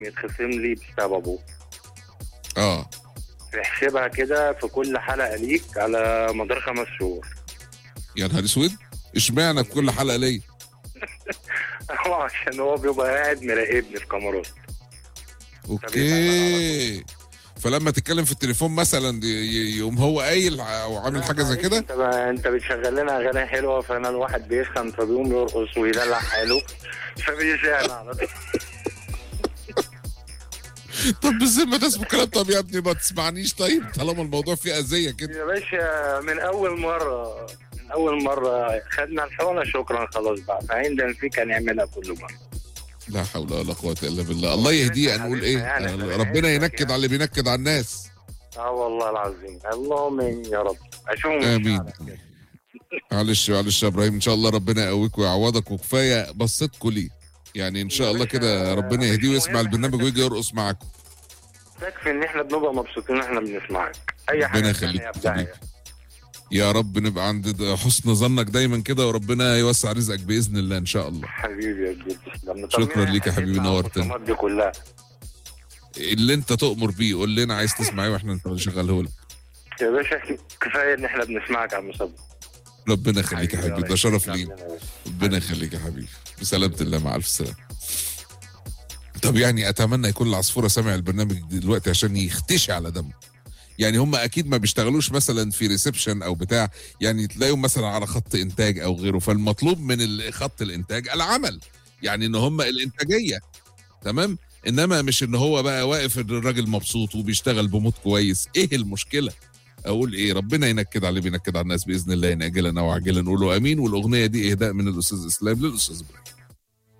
يتخصم لي بسببه اه احسبها كده في كل حلقه ليك على مدار خمس شهور يا نهار اسود اشمعنى في كل حلقه ليا هو عشان هو بيبقى قاعد مراقبني في كاميرات اوكي فلما تتكلم في التليفون مثلا ي- ي- يقوم هو قايل او عامل حاجه زي كده انت بقى انت بتشغل لنا اغاني حلوه فانا الواحد بيفهم فبيقوم يرقص ويدلع حاله فبيشغل على طول طب بالذمه ده اسمه كلام طب يا ابني ما تسمعنيش طيب طالما الموضوع فيه اذيه كده يا باشا من اول مره من اول مره خدنا الحقنه شكرا خلاص بقى فعندنا فيك هنعملها كل مره لا حول ولا قوه الا بالله الله يهديه هنقول ايه يعني ربنا ينكد على اللي بينكد على الناس اه والله العظيم اللهم امين يا رب اشوفهم امين معلش معلش يا ابراهيم ان شاء الله ربنا يقويك ويعوضك وكفايه بصيتكوا ليه يعني ان شاء الله كده ربنا يهديه ويسمع البرنامج ويجي يرقص معاكم يكفي ان احنا بنبقى مبسوطين ان احنا بنسمعك اي حاجه ربنا يخليك تانية أبدعية. حبيبي. يا رب نبقى عند حسن ظنك دايما كده وربنا يوسع رزقك باذن الله ان شاء الله حبيبي يا جدي تسلم. شكراً طمني ليك يا حبيبي، حبيبنا على نورتنا. الخصومات دي كلها اللي انت تؤمر بيه قول لنا عايز تسمع ايه واحنا نشغله لك يا باشا كفايه ان احنا بنسمعك يا عم صبري ربنا يخليك يا حبيبي ده شرف لينا ربنا يبارك. ربنا يخليك يا حبيبي بسلامة الله مع ألف سلامة طب يعني أتمنى يكون العصفورة سامع البرنامج دلوقتي عشان يختشي على دمه يعني هم أكيد ما بيشتغلوش مثلا في ريسبشن أو بتاع يعني تلاقيهم مثلا على خط إنتاج أو غيره فالمطلوب من ال- خط الإنتاج العمل يعني إن هم الإنتاجية تمام إنما مش إن هو بقى واقف إن الراجل مبسوط وبيشتغل بموت كويس إيه المشكلة اقول ايه ربنا ينكد على اللي بينكد على الناس باذن الله إن اجلا او عاجلا نقول له امين والاغنيه دي اهداء من الاستاذ اسلام للاستاذ ابراهيم